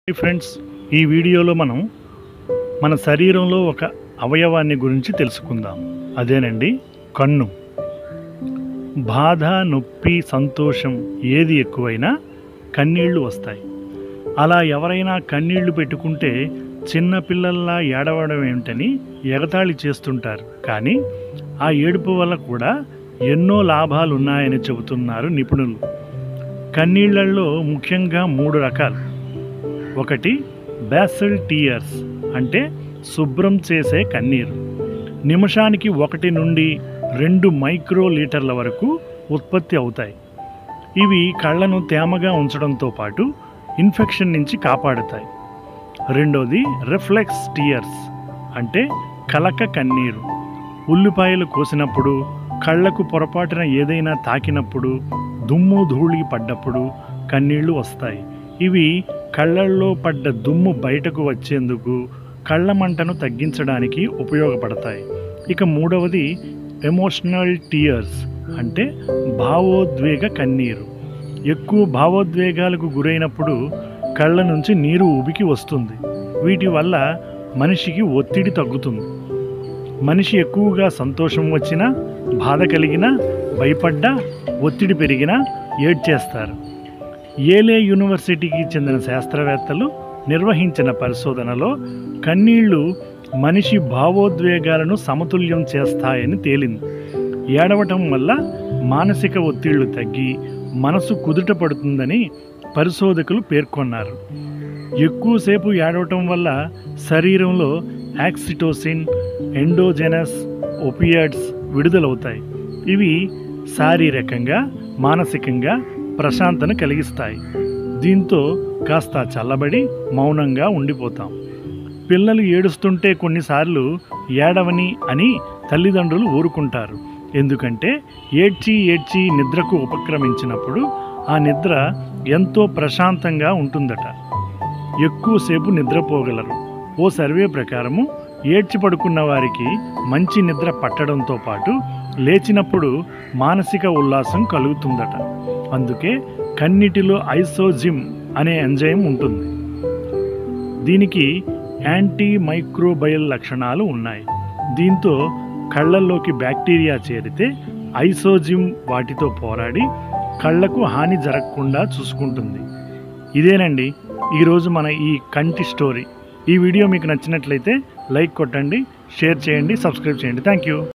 hi friends ఈ వీడియోలో మనం మన శరీరంలో ఒక అవయవాన్ని గురించి తెలుసుకుందాం అదేనండి కన్ను బాధ నొప్పి సంతోషం ఏది ఎక్కువైనా కన్నీళ్లు వస్తాయి అలా ఎవరైనా కన్నీళ్లు పెట్టుకుంటే చిన్న పిల్లల్లా ఏడవడం ఏమిటని ఎగతాళి చేస్తుంటారు కానీ ఆ ఏడుపు వల్ల కూడా ఎన్నో లాభాలు ఉన్నాయని చెబుతున్నారు నిపుణులు కన్నీళ్లలో ముఖ్యంగా మూడు రకాలు ఒకటి బ్యాసల్ టీయర్స్ అంటే శుభ్రం చేసే కన్నీరు నిమిషానికి ఒకటి నుండి రెండు మైక్రో లీటర్ల వరకు ఉత్పత్తి అవుతాయి ఇవి కళ్ళను తేమగా ఉంచడంతో పాటు ఇన్ఫెక్షన్ నుంచి కాపాడుతాయి రెండోది రిఫ్లెక్స్ టీయర్స్ అంటే కలక కన్నీరు ఉల్లిపాయలు కోసినప్పుడు కళ్ళకు పొరపాటున ఏదైనా తాకినప్పుడు దుమ్ము ధూళి పడ్డప్పుడు కన్నీళ్లు వస్తాయి ఇవి కళ్ళల్లో పడ్డ దుమ్ము బయటకు వచ్చేందుకు కళ్ళ మంటను తగ్గించడానికి ఉపయోగపడతాయి ఇక మూడవది ఎమోషనల్ టీయర్స్ అంటే భావోద్వేగ కన్నీరు ఎక్కువ భావోద్వేగాలకు గురైనప్పుడు కళ్ళ నుంచి నీరు ఉబికి వస్తుంది వీటి వల్ల మనిషికి ఒత్తిడి తగ్గుతుంది మనిషి ఎక్కువగా సంతోషం వచ్చినా బాధ కలిగినా భయపడ్డా ఒత్తిడి పెరిగినా ఏడ్చేస్తారు ఏలే యూనివర్సిటీకి చెందిన శాస్త్రవేత్తలు నిర్వహించిన పరిశోధనలో కన్నీళ్లు మనిషి భావోద్వేగాలను సమతుల్యం చేస్తాయని తేలింది ఏడవటం వల్ల మానసిక ఒత్తిళ్లు తగ్గి మనసు కుదుట పడుతుందని పరిశోధకులు పేర్కొన్నారు ఎక్కువసేపు ఏడవటం వల్ల శరీరంలో యాక్సిటోసిన్ ఎండోజెనస్ ఒపియాడ్స్ విడుదలవుతాయి ఇవి శారీరకంగా మానసికంగా ప్రశాంతను కలిగిస్తాయి దీంతో కాస్త చల్లబడి మౌనంగా ఉండిపోతాం పిల్లలు ఏడుస్తుంటే కొన్నిసార్లు ఏడవని అని తల్లిదండ్రులు ఊరుకుంటారు ఎందుకంటే ఏడ్చి ఏడ్చి నిద్రకు ఉపక్రమించినప్పుడు ఆ నిద్ర ఎంతో ప్రశాంతంగా ఉంటుందట ఎక్కువసేపు నిద్రపోగలరు ఓ సర్వే ప్రకారము ఏడ్చి పడుకున్న వారికి మంచి నిద్ర పట్టడంతో పాటు లేచినప్పుడు మానసిక ఉల్లాసం కలుగుతుందట అందుకే కన్నిటిలో ఐసోజిమ్ అనే ఎంజైమ్ ఉంటుంది దీనికి యాంటీ మైక్రోబయల్ లక్షణాలు ఉన్నాయి దీంతో కళ్ళల్లోకి బ్యాక్టీరియా చేరితే ఐసోజిమ్ వాటితో పోరాడి కళ్ళకు హాని జరగకుండా చూసుకుంటుంది ఇదేనండి ఈరోజు మన ఈ కంటి స్టోరీ ఈ వీడియో మీకు నచ్చినట్లయితే లైక్ కొట్టండి షేర్ చేయండి సబ్స్క్రైబ్ చేయండి థ్యాంక్ యూ